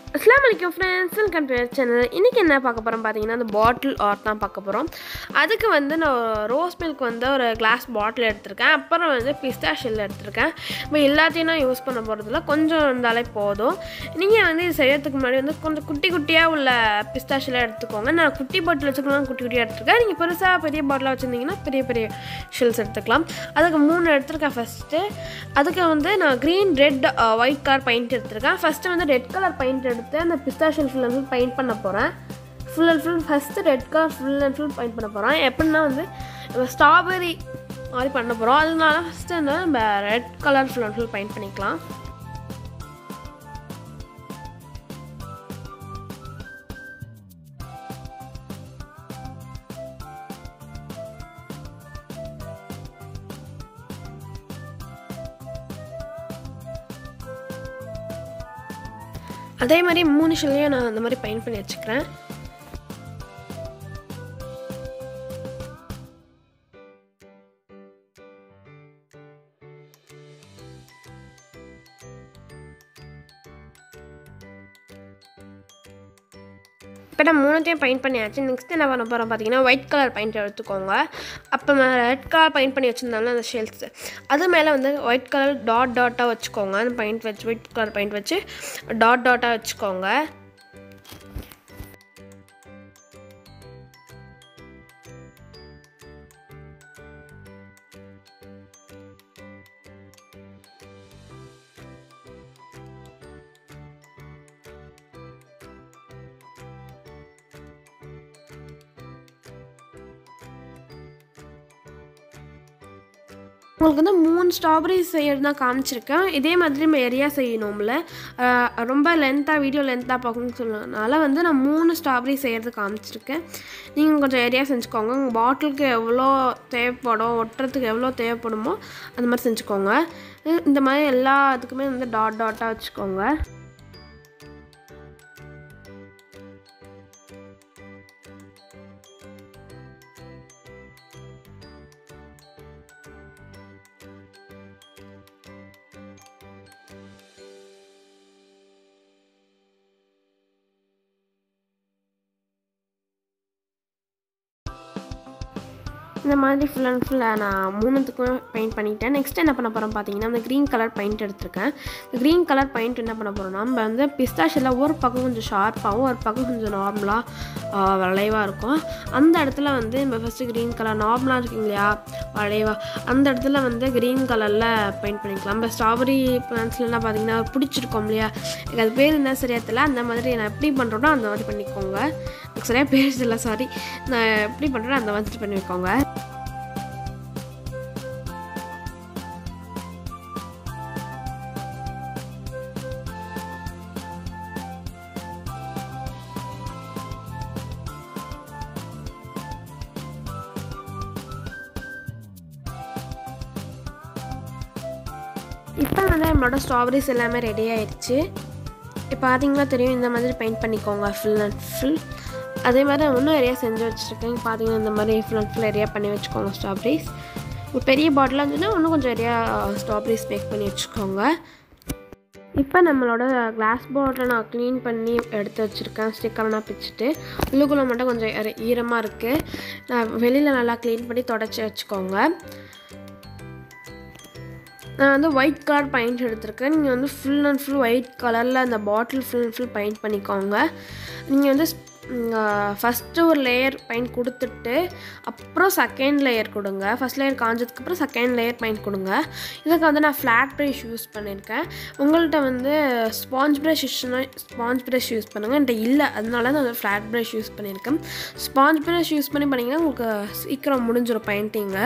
அஸ்லாம் வலைக்கம் friends welcome to channel இன்றைக்கி என்ன பார்க்க போகிறோம் பார்த்தீங்கன்னா அந்த பாட்டில் ஆர்ட் தான் பார்க்க போகிறோம் அதுக்கு வந்து நான் ரோஸ் மில்க் வந்து ஒரு கிளாஸ் பாட்டில் எடுத்திருக்கேன் அப்புறம் வந்து பிஸ்தா ஷெல் எடுத்திருக்கேன் இப்போ எல்லாத்தையும் நான் யூஸ் பண்ண போகிறதுல கொஞ்சம் இருந்தாலே போதும் நீங்கள் வந்து இது செய்யறதுக்கு முன்னாடி வந்து கொஞ்சம் குட்டி குட்டியாக உள்ள பிஸ்தா ஷெல்லை எடுத்துக்கோங்க நான் குட்டி பாட்டில் வச்சுக்கலாம் குட்டி குட்டியாக எடுத்துருக்கேன் நீங்கள் பெருசாக பெரிய பாட்டிலாக வச்சுருந்தீங்கன்னா பெரிய பெரிய ஷெல்ஸ் எடுத்துக்கலாம் அதுக்கு மூணு எடுத்திருக்கேன் ஃபஸ்ட்டு அதுக்கு வந்து நான் green red white colour paint எடுத்திருக்கேன் ஃபஸ்ட்டு வந்து ரெட் கலர் பெயிண்ட் எடுத்து அந்த பிஸ்தா shell full and full paint பண்ண போகிறேன் full and full first red colour full and full paint பண்ண போகிறோம் எப்படின்னா வந்து நம்ம ஸ்ட்ராபெரி மாதிரி பண்ண போகிறோம் அதனால ஃபஸ்ட்டு வந்து நம்ம red colour full and full paint பண்ணிக்கலாம் அதே மாதிரி மூணு ஷெல்லையும் நான் அந்த மாதிரி பெயிண்ட் பண்ணி வச்சுக்கிறேன் இப்போ நான் மூணுத்தையும் பெயிண்ட் பண்ணியாச்சு நெக்ஸ்ட் என்ன பண்ண போகிறோம் பார்த்தீங்கன்னா ஒயிட் கலர் பெயிண்ட் எடுத்துக்கோங்க அப்போ நான் ரெட் கலர் பெயிண்ட் பண்ணி வச்சுருந்தாலும் அந்த ஷெல்ஸ் அது மேலே வந்து ஒயிட் கலர் டாட் டாட்டாக வச்சுக்கோங்க அந்த பெயிண்ட் வச்சு ஒயிட் கலர் பெயிண்ட் வச்சு டாட் டாட்டாக வச்சுக்கோங்க உங்களுக்கு வந்து மூணு ஸ்ட்ராபெரி செய்யறது தான் காமிச்சிருக்கேன் இதே மாதிரி நம்ம எரியா செய்யணும்ல ஆஹ் ரொம்ப லென்த்தாக வீடியோ லென்த்தாக பார்க்கணும்னு சொன்னதுனால வந்து நான் மூணு ஸ்ட்ராபெரி செய்கிறது காமிச்சிருக்கேன் நீங்கள் கொஞ்சம் எரியா செஞ்சுக்கோங்க உங்கள் பாட்டிலுக்கு எவ்வளோ தேவைப்படும் ஒட்டுறதுக்கு எவ்வளோ தேவைப்படுமோ அந்த மாதிரி செஞ்சுக்கோங்க இந்த மாதிரி எல்லாத்துக்குமே வந்து டாட் டாட்டாக வச்சுக்கோங்க இந்த மாதிரி ஃபுல் அண்ட் ஃபுல்லாக நான் மூணுத்துக்கும் பெயிண்ட் பண்ணிட்டேன் நெக்ஸ்ட் என்ன பண்ண போகிறோம் பார்த்தீங்கன்னா அந்த க்ரீன் கலர் பெயிண்ட் எடுத்திருக்கேன் இந்த க்ரீன் கலர் பெயிண்ட் என்ன பண்ண போகிறோம்னா நம்ம வந்து பிஸ்தாஷில் ஒரு பக்கம் கொஞ்சம் ஷார்ப்பாகவும் ஒரு பக்கம் கொஞ்சம் நார்மலாக வளைவாக இருக்கும் அந்த இடத்துல வந்து நம்ம ஃபஸ்ட்டு க்ரீன் கலர் நார்மலாக இருக்குங்க இல்லையா வளைவா அந்த இடத்துல வந்து க்ரீன் கலரில் பெயிண்ட் பண்ணிக்கலாம் நம்ம ஸ்ட்ராபெரி பிளான்ஸ்லாம் பார்த்தீங்கன்னா பிடிச்சிருக்கோம் இல்லையா எனக்கு அது பேர் என்ன சரியா தெரியல அந்த மாதிரி நான் எப்படி பண்ணுறோனோ அந்த மாதிரி பண்ணிக்கோங்க எனக்கு சரியாக பேர் இல்லை சாரி நான் எப்படி பண்ணுறேன் அந்த மாதிரி பண்ணி வைக்கோங்க இப்போ வந்து நம்மளோட ஸ்ட்ராபெரிஸ் எல்லாமே ரெடி ஆயிடுச்சு இப்போ பார்த்தீங்கன்னா தெரியும் இந்த மாதிரி பெயிண்ட் பண்ணிக்கோங்க ஃபுல் அண்ட் ஃபுல் அதே மாதிரி நான் இன்னும் நிறையா செஞ்சு வச்சுருக்கேன் பார்த்தீங்கன்னா இந்த மாதிரி ஃபுல் அண்ட் ஃபுல் நிறையா பண்ணி வச்சுக்கோங்க ஸ்ட்ராபெரிஸ் இப்போ பெரிய பாட்டிலாக இருந்துச்சுன்னா இன்னும் கொஞ்சம் நிறையா ஸ்ட்ராபெரிஸ் மேக் பண்ணி வச்சுக்கோங்க இப்போ நம்மளோட கிளாஸ் பாட்டில் நான் க்ளீன் பண்ணி எடுத்து வச்சுருக்கேன் ஸ்டிக்கர்லாம் பிச்சுட்டு உள்ளுக்குள்ளே மட்டும் கொஞ்சம் ஈர- ஈரமாக இருக்குது நான் வெளியில் நல்லா க்ளீன் பண்ணி தொடச்சி வச்சுக்கோங்க நான் வந்து ஒயிட் கலர் பெயிண்ட் எடுத்திருக்கேன் நீங்கள் வந்து ஃபுல் அண்ட் ஃபுல் ஒயிட் கலரில் அந்த bottle full and full paint பண்ணிக்கோங்க நீங்கள் வந்து ஃபஸ்ட்டு ஒரு லேயர் பெயிண்ட் கொடுத்துட்டு அப்புறம் செகண்ட் லேயர் கொடுங்க ஃபஸ்ட் லேயர் காஞ்சதுக்கப்புறம் செகண்ட் லேயர் பெயிண்ட் கொடுங்க இதுக்கு வந்து நான் ஃப்ளாட் ப்ரஷ் யூஸ் பண்ணியிருக்கேன் உங்கள்கிட்ட வந்து ஸ்பாஞ்ச் ப்ரஷ் யூஸ்னா ஸ்பாஞ்ச் ப்ரஷ் யூஸ் பண்ணுங்கள் என்கிட்ட இல்லை அதனால நான் ஃப்ளாட் ப்ரஷ் யூஸ் பண்ணியிருக்கேன் ஸ்பாஞ்ச் ப்ரஷ் யூஸ் பண்ணி பண்ணிங்கன்னா உங்களுக்கு சீக்கிரம் முடிஞ்சிடும் பெயிண்டிங்கை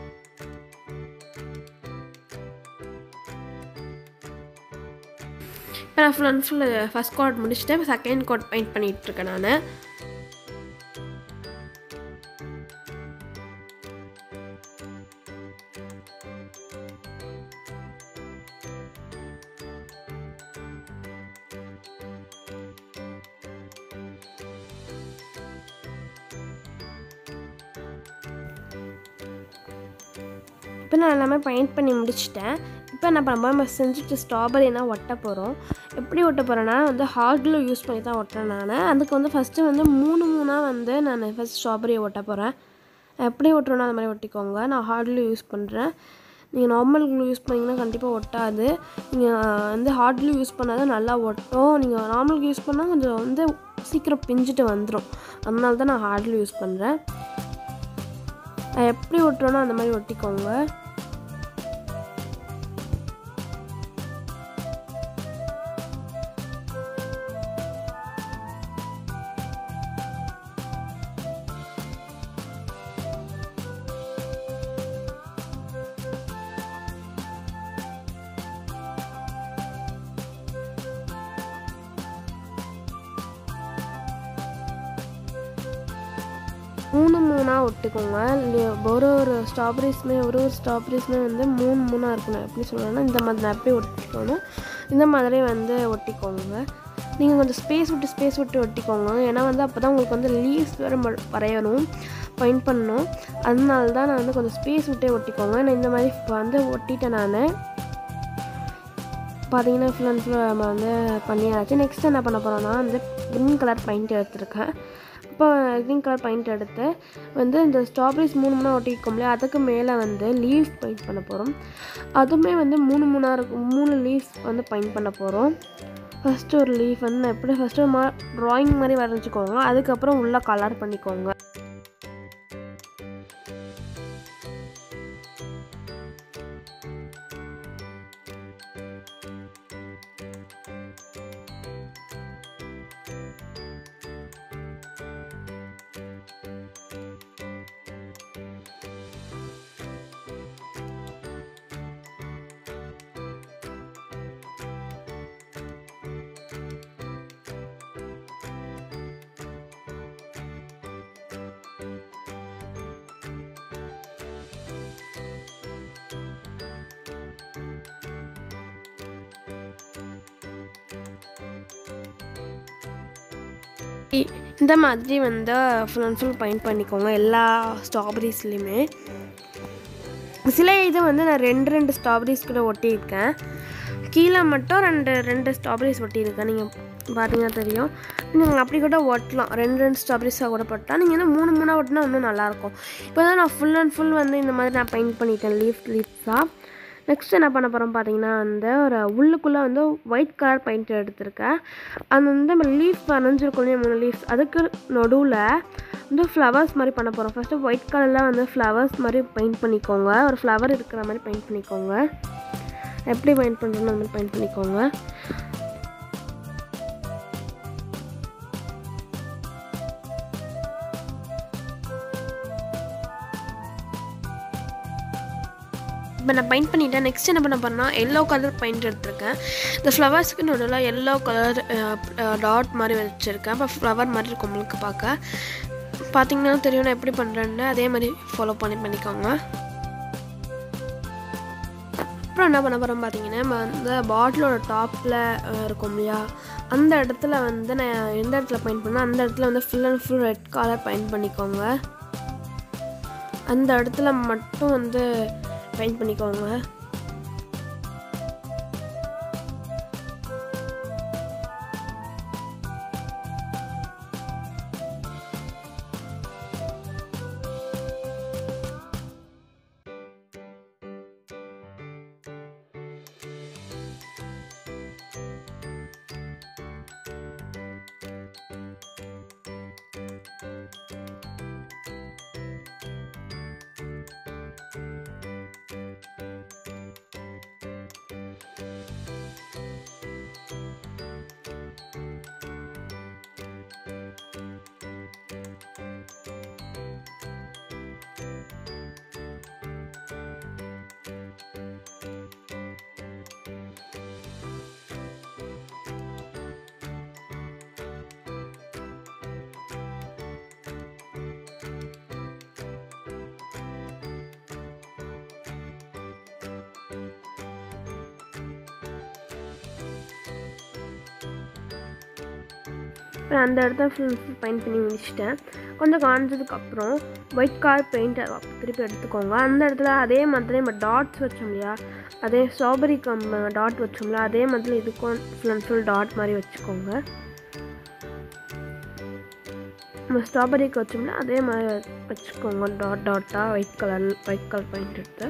இப்போ நான் full and full first coat முடிச்சுட்டு செகண்ட் கோட் பெயிண்ட் பண்ணிகிட்ருக்கேன் நான் இப்போ நான் எல்லாமே பெயிண்ட் பண்ணி முடிச்சிட்டேன் இப்போ என்ன பண்ண போகிறோம் நம்ம செஞ்சுட்டு ஸ்ட்ராபெரினா ஒட்ட போகிறோம் எப்படி ஒட்ட போகிறேன்னா வந்து ஹார்ட்ல யூஸ் பண்ணி தான் ஒட்டுறேன் நான் அதுக்கு வந்து ஃபஸ்ட்டு வந்து மூணு மூணாக வந்து நான் ஃபஸ்ட் ஸ்ட்ராபெரியை ஒட்ட போகிறேன் எப்படி ஒட்டுறோன்னா அது மாதிரி ஒட்டிக்கோங்க நான் ஹார்ட்ல யூஸ் பண்ணுறேன் நீங்கள் நார்மல் க்ளூ யூஸ் பண்ணிங்கன்னா கண்டிப்பாக ஒட்டாது நீங்கள் வந்து ஹார்ட்லி யூஸ் பண்ணால் தான் நல்லா ஒட்டும் நீங்கள் நார்மல் யூஸ் பண்ணால் கொஞ்சம் வந்து சீக்கிரம் பிஞ்சிட்டு வந்துடும் அதனால தான் நான் ஹார்ட்லி யூஸ் பண்ணுறேன் நான் எப்படி ஒட்டுறோனோ அந்த மாதிரி ஒட்டிக்கோங்க மூணு மூணாக ஒட்டிக்கோங்க இல்லையா ஒரு ஒரு ஸ்ட்ராபெரிஸுமே ஒரு ஒரு ஸ்ட்ராபெரிஸுமே வந்து மூணு மூணாக இருக்கணும் எப்படி சொல்லணும்னா இந்த மாதிரி நான் எப்படி ஒட்டிக்கணும் இந்த மாதிரி வந்து ஒட்டிக்கோங்க நீங்கள் கொஞ்சம் ஸ்பேஸ் விட்டு ஸ்பேஸ் விட்டு ஒட்டிக்கோங்க ஏன்னா வந்து அப்போ தான் உங்களுக்கு வந்து லீவ்ஸ் வேறு ம- வரையணும் பாயிண்ட் பண்ணணும் அதனால தான் நான் வந்து கொஞ்சம் ஸ்பேஸ் விட்டே ஒட்டிக்கோங்க நான் இந்த மாதிரி இப்போ வந்து ஒட்டிட்டேன் நான் பார்த்தீங்கன்னா ஃபுல் அண்ட் ஃபுல் நம்ம வந்து பண்ணியாச்சு நெக்ஸ்ட் என்ன பண்ண போகிறோம்னா வந்து க்ரீன் கலர் பெயிண்ட் எடுத்திருக்கேன் இப்போ க்ரீன் கலர் பெயிண்ட் எடுத்து வந்து இந்த ஸ்ட்ராபெரிஸ் மூணு மூணாக ஒட்டிக்கும் இல்லையா அதுக்கு மேலே வந்து லீஃப் பெயிண்ட் பண்ண போகிறோம் அதுவுமே வந்து மூணு மூணாக இருக்கும் மூணு லீஃப் வந்து பெயிண்ட் பண்ண போகிறோம் ஃபஸ்ட்டு ஒரு லீஃப் வந்து நான் எப்படி ஃபஸ்ட்டு மா ட்ராயிங் மாதிரி வரைஞ்சிக்கோங்க அதுக்கப்புறம் உள்ளே கலர் பண்ணிக்கோங்க இ- இந்த மாதிரி வந்து ஃபுல் அண்ட் ஃபுல் பெயிண்ட் பண்ணிக்கோங்க எல்லா ஸ்ட்ராபெரிஸ்லேயுமே சில இது வந்து நான் ரெண்டு ரெண்டு ஸ்ட்ராபெரிஸ் கூட ஒட்டியிருக்கேன் கீழே மட்டும் ரெண்டு ரெண்டு ஸ்ட்ராபெரிஸ் ஒட்டியிருக்கேன் நீங்கள் பார்த்தீங்கன்னா தெரியும் நீங்கள் அப்படி கூட ஒட்டலாம் ரெண்டு ரெண்டு ஸ்ட்ராபெரிஸாக கூட போட்டால் நீங்கள் வந்து மூணு மூணாக ஒட்டினா இன்னும் நல்லாயிருக்கும் இப்போ தான் நான் ஃபுல் அண்ட் ஃபுல் வந்து இந்த மாதிரி நான் பெயிண்ட் பண்ணிட்டேன் லீஃப் லீஃப்ஸாக நெக்ஸ்ட் என்ன பண்ண போகிறோம் பார்த்தீங்கன்னா வந்து ஒரு உள்ளுக்குள்ளே வந்து ஒயிட் கலர் பெயிண்ட் எடுத்திருக்கேன் அது வந்து நம்ம லீஃப் வரைஞ்சிருக்கோம் இல்லையா மூணு லீஃப்ஸ் அதுக்கு நடுவில் வந்து ஃப்ளவர்ஸ் மாதிரி பண்ண போகிறோம் ஃபஸ்ட்டு ஒயிட் கலரில் வந்து ஃப்ளவர்ஸ் மாதிரி பெயிண்ட் பண்ணிக்கோங்க ஒரு ஃப்ளவர் இருக்கிற மாதிரி பெயிண்ட் பண்ணிக்கோங்க எப்படி பெயிண்ட் பண்ணுறோன்னு அந்த மாதிரி பெயிண்ட் பண்ணிக்கோங்க இப்போ நான் பெயிண்ட் பண்ணிட்டேன் நெக்ஸ்ட் என்ன பண்ண போறேன்னா எல்லோ கலர் பெயிண்ட் எடுத்திருக்கேன் இந்த ஃப்ளவர்ஸ்க்கு நடுவில் எல்லோ கலர் டாட் மாதிரி வச்சுருக்கேன் அப்போ ஃப்ளவர் மாதிரி இருக்கும் உங்களுக்கு பார்க்க பார்த்தீங்கன்னா தெரியும் நான் எப்படி பண்ணுறேன்னு அதே மாதிரி ஃபாலோ பண்ணி பண்ணிக்கோங்க அப்புறம் என்ன பண்ண போகிறோம் பார்த்தீங்கன்னா நம்ம அந்த பாட்டிலோட டாப்பில் இருக்கும் இல்லையா அந்த இடத்துல வந்து நான் எந்த இடத்துல பெயிண்ட் பண்ணேன் அந்த இடத்துல வந்து full and full red colour paint பண்ணிக்கோங்க அந்த இடத்துல மட்டும் வந்து பெயிண்ட் பண்ணிக்கோங்க இப்போ அந்த இடத்த ஃபுல் பெயிண்ட் பண்ணி முடிச்சிட்டேன் கொஞ்சம் காஞ்சதுக்கப்புறம் ஒயிட் கலர் பெயிண்ட் திருப்பி எடுத்துக்கோங்க அந்த இடத்துல அதே மாதிரி நம்ம டாட்ஸ் வச்சோம் இல்லையா அதே ஸ்ட்ராபெரி கம் டாட் வச்சோம்ல அதே மாதிரி இதுக்கும் ஃபுல் அண்ட் ஃபுல் டாட் மாதிரி வச்சுக்கோங்க நம்ம ஸ்ட்ராபெரிக்கு வச்சோம்னா அதே மாதிரி வச்சுக்கோங்க டாட் டாட்டாக white colour white colour paint எடுத்து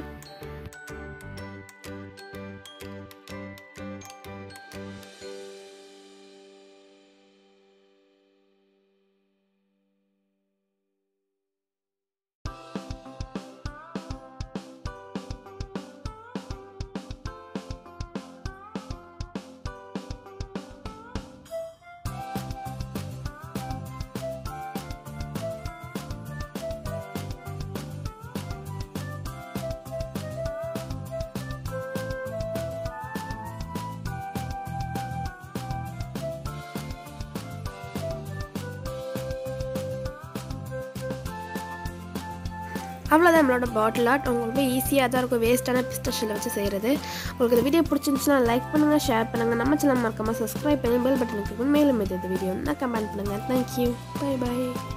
அவ்வளோதான் நம்மளோட பாட்டில் ஆர்ட் உங்களுக்கு ரொம்ப ஈஸியாக தான் இருக்கும் வேஸ்ட்டான பிஸ்டஷில் வச்சு செய்கிறது உங்களுக்கு இந்த வீடியோ பிடிச்சிருந்துச்சுன்னா லைக் பண்ணுங்கள் ஷேர் பண்ணுங்கள் நம்ம சேனல் மறக்காமல் சப்ஸ்கிரைப் பண்ணி பெல் பட்டன் மேலும் இது வீடியோ நான் கமெண்ட் பண்ணுங்கள் தேங்க்யூ பை பை